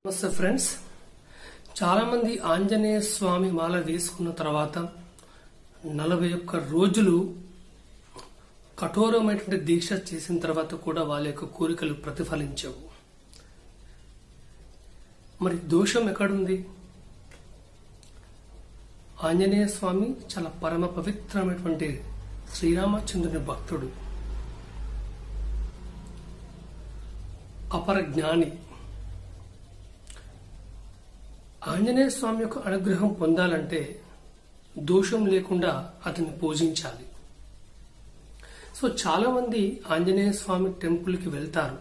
నమస్తే ఫ్రెండ్స్ చాలా మంది ఆంజనేయ స్వామి మాల వేసుకున్న తర్వాత నలభై ఒక్క రోజులు కఠోరమైనటువంటి దీక్ష చేసిన తర్వాత కూడా వాళ్ళ యొక్క కోరికలు ప్రతిఫలించవు మరి దోషం ఎక్కడుంది ఆంజనేయ స్వామి చాలా పరమ పవిత్రమైనటువంటి శ్రీరామచంద్రుని భక్తుడు అపర జ్ఞాని ఆంజనేయ స్వామి యొక్క అనుగ్రహం పొందాలంటే దోషం లేకుండా అతన్ని పూజించాలి సో చాలా మంది ఆంజనేయ స్వామి టెంపుల్కి వెళ్తారు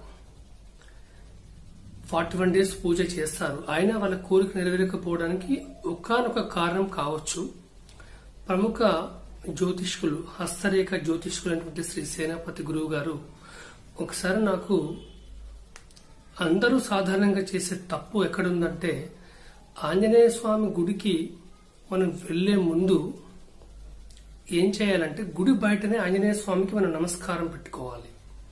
ఫార్టీ వన్ డేస్ పూజ చేస్తారు అయినా వాళ్ళ కోరిక నెరవేరకపోవడానికి ఒకానొక కారణం కావచ్చు ప్రముఖ జ్యోతిష్కులు హస్తరేఖ జ్యోతిష్కులు అయినటువంటి శ్రీ సేనాపతి గురువు గారు ఒకసారి నాకు అందరూ సాధారణంగా చేసే తప్పు ఎక్కడుందంటే ఆంజనేయ స్వామి గుడికి మనం వెళ్లే ముందు ఏం చేయాలంటే గుడి బయటనే ఆంజనేయ స్వామికి మనం నమస్కారం పెట్టుకోవాలి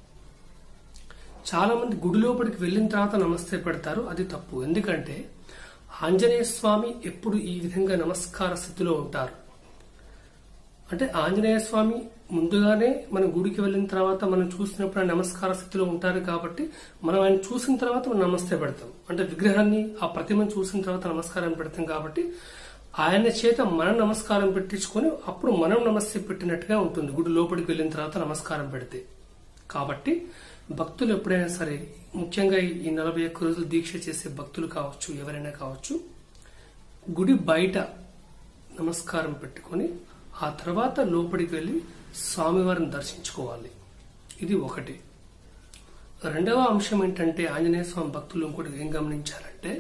చాలా మంది గుడి లోపలికి వెళ్ళిన తర్వాత నమస్తే పెడతారు అది తప్పు ఎందుకంటే ఆంజనేయ స్వామి ఎప్పుడు ఈ విధంగా నమస్కార స్థితిలో ఉంటారు అంటే ఆంజనేయ స్వామి ముందుగానే మనం గుడికి వెళ్ళిన తర్వాత మనం చూసినప్పుడు ఆయన నమస్కార స్థితిలో ఉంటారు కాబట్టి మనం ఆయన చూసిన తర్వాత మనం నమస్తే పెడతాం అంటే విగ్రహాన్ని ఆ ప్రతిమను చూసిన తర్వాత నమస్కారం పెడతాం కాబట్టి ఆయన చేత మనం నమస్కారం పెట్టించుకొని అప్పుడు మనం నమస్తే పెట్టినట్టుగా ఉంటుంది గుడి లోపలికి వెళ్ళిన తర్వాత నమస్కారం పెడితే కాబట్టి భక్తులు ఎప్పుడైనా సరే ముఖ్యంగా ఈ నలభై ఒక్క రోజులు దీక్ష చేసే భక్తులు కావచ్చు ఎవరైనా కావచ్చు గుడి బయట నమస్కారం పెట్టుకొని ఆ తర్వాత లోపలికి వెళ్ళి స్వామివారిని దర్శించుకోవాలి ఇది ఒకటి రెండవ అంశం ఏంటంటే ఆంజనేయ స్వామి భక్తులు ఇంకోటి ఏం గమనించాలంటే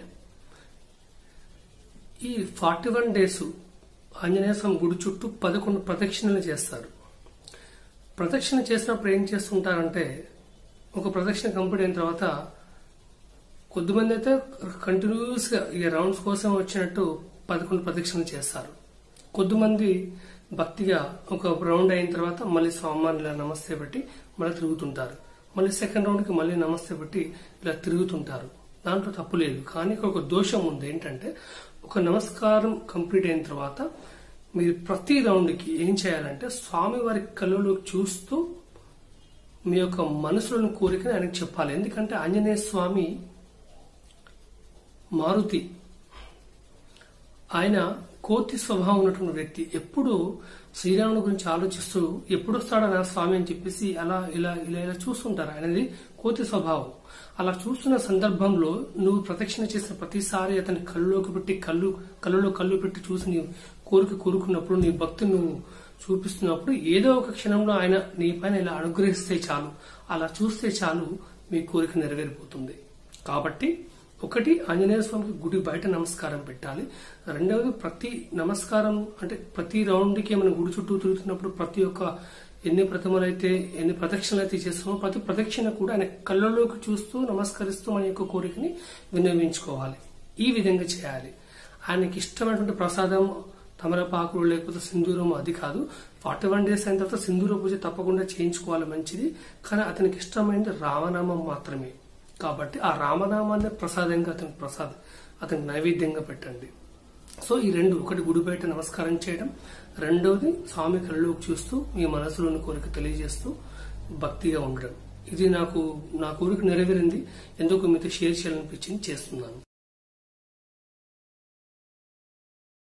ఈ forty one days Anjaneya Swamy గుడి చుట్టూ పదకొండు ప్రదక్షిణలు చేస్తారు ప్రదక్షిణ చేసినప్పుడు ఏం చేస్తుంటారంటే ఒక ప్రదక్షిణ కంప్లీట్ అయిన తర్వాత కొద్దిమంది అయితే కంటిన్యూస్ గా ఈ రౌండ్స్ కోసం వచ్చినట్టు పదకొండు ప్రదక్షిణలు చేస్తారు కొద్దిమంది భక్తిగా ఒక రౌండ్ అయిన తర్వాత మళ్ళీ స్వామివారిని ఇలా నమస్తే పెట్టి మళ్ళీ తిరుగుతుంటారు మళ్ళీ సెకండ్ రౌండ్ కి మళ్ళీ నమస్తే పెట్టి ఇలా తిరుగుతుంటారు దాంట్లో తప్పు లేదు కానీ ఇక్కడ ఒక దోషం ఉంది ఏంటంటే ఒక నమస్కారం కంప్లీట్ అయిన తర్వాత మీరు ప్రతి రౌండ్ కి ఏం చేయాలంటే స్వామివారి కళ్ళలోకి చూస్తూ మీ యొక్క మనసులోని కోరికని ఆయనకు చెప్పాలి ఎందుకంటే ఆంజనేయ స్వామి మారుతి ఆయన కోతి స్వభావం ఉన్నటువంటి వ్యక్తి ఎప్పుడు శ్రీరాముని గురించి ఆలోచిస్తూ ఎప్పుడు వస్తాడా నా స్వామి అని చెప్పేసి అలా ఇలా ఇలా ఇలా చూస్తుంటారు ఆయనది కోతి స్వభావం అలా చూస్తున్న సందర్భంలో నువ్వు ప్రదక్షిణ చేసిన ప్రతిసారి అతని కళ్ళలోకి పెట్టి కళ్ళు కళ్ళలో కళ్ళు పెట్టి చూసి నీ కోరిక కోరుకున్నప్పుడు నీ భక్తి నువ్వు చూపిస్తున్నప్పుడు ఏదో ఒక క్షణంలో ఆయన నీ పైన ఇలా అనుగ్రహిస్తే చాలు అలా చూస్తే చాలు మీ కోరిక నెరవేరిపోతుంది కాబట్టి ఒకటి ఆంజనేయ స్వామికి గుడి బయట నమస్కారం పెట్టాలి రెండవది ప్రతి నమస్కారం అంటే ప్రతి రౌండ్కి మనం గుడి చుట్టూ తిరుగుతున్నప్పుడు ప్రతి ఒక్క ఎన్ని ప్రతిమలు అయితే ఎన్ని ప్రదక్షిణలు అయితే చేస్తామో ప్రతి ప్రదక్షిణ కూడా ఆయన కళ్ళలోకి చూస్తూ నమస్కరిస్తూ మన యొక్క కోరికని వినియోగించుకోవాలి ఈ విధంగా చేయాలి ఆయనకి ఇష్టమైనటువంటి ప్రసాదం తమలపాకులు లేకపోతే సింధూరం అది కాదు ఫార్టీ వన్ డేస్ అయిన తర్వాత సింధూర పూజ తప్పకుండా చేయించుకోవాలి మంచిది కానీ అతనికి ఇష్టమైనది రామనామం మాత్రమే కాబట్టి ఆ రామనామాన్ని ప్రసాదంగా అతనికి ప్రసాద్ అతనికి నైవేద్యంగా పెట్టండి సో ఈ రెండు ఒకటి గుడి బయట నమస్కారం చేయడం రెండవది స్వామి కళ్ళలోకి చూస్తూ మీ మనసులోని కోరిక తెలియజేస్తూ భక్తిగా ఉండడం ఇది నాకు నా కోరిక నెరవేరింది ఎందుకు మీతో షేర్ చేయాలనిపించింది చేస్తున్నాను